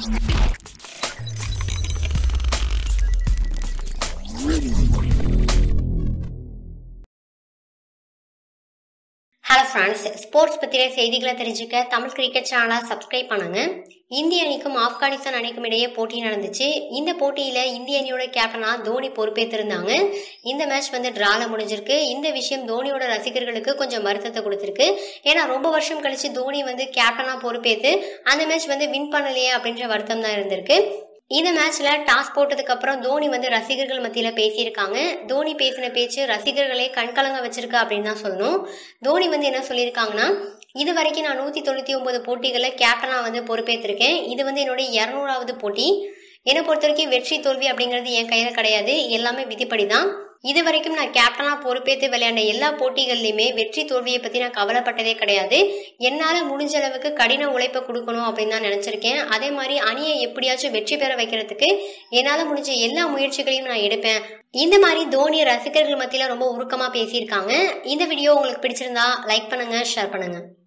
hello friends sports பற்றிய செய்திகளை தெரிஞ்சுக்க தமிழ் கிரிக்கெட் சேனலை சப்ஸ்கிரைப் பண்ணுங்க இந்திய அணிக்கும் ஆப்கானிஸ்தான் அணிக்கும் இடையே போட்டி நடந்துச்சு இந்த போட்டியில் இந்திய அணியோட கேப்டனாக தோனி பொறுப்பேற்றிருந்தாங்க இந்த மேட்ச் வந்து டிரால முடிஞ்சிருக்கு இந்த விஷயம் தோனியோட ரசிகர்களுக்கு கொஞ்சம் வருத்தத்தை கொடுத்துருக்கு ஏன்னா ரொம்ப வருஷம் கழிச்சு தோனி வந்து கேப்டனாக பொறுப்பேற்று அந்த மேட்ச் வந்து வின் பண்ணலையே அப்படின்ற வருத்தம் தான் இருந்திருக்கு இந்த மேட்ச்ல டாஸ் போட்டதுக்கு அப்புறம் தோனி வந்து ரசிகர்கள் மத்தியில பேசியிருக்காங்க தோனி பேசின பேச்சு ரசிகர்களே கண்கலங்க வச்சிருக்கு அப்படின்னு தான் சொல்லணும் தோனி வந்து என்ன சொல்லியிருக்காங்கன்னா இது வரைக்கும் நான் நூத்தி தொண்ணூத்தி ஒன்பது போட்டிகளில் கேப்டனா வந்து பொறுப்பேற்றிருக்கேன் இது வந்து என்னுடைய இரநூறாவது போட்டி என்னை பொறுத்த வரைக்கும் வெற்றி தோல்வி அப்படிங்கிறது என் கையில கிடையாது எல்லாமே விதிப்படி தான் இது வரைக்கும் நான் கேப்டனா பொறுப்பேற்று விளையாண்ட எல்லா போட்டிகள்லையுமே வெற்றி தோல்வியை பத்தி நான் கவலைப்பட்டதே கிடையாது என்னால முடிஞ்ச அளவுக்கு கடின உழைப்பை கொடுக்கணும் அப்படின்னு தான் நினைச்சிருக்கேன் அதே மாதிரி அணியை எப்படியாச்சும் வெற்றி பெற வைக்கிறதுக்கு என்னால முடிஞ்ச எல்லா முயற்சிகளையும் நான் எடுப்பேன் இந்த மாதிரி தோனி ரசிகர்கள் மத்தியில ரொம்ப உருக்கமா பேசியிருக்காங்க இந்த வீடியோ உங்களுக்கு பிடிச்சிருந்தா லைக் பண்ணுங்க ஷேர் பண்ணுங்க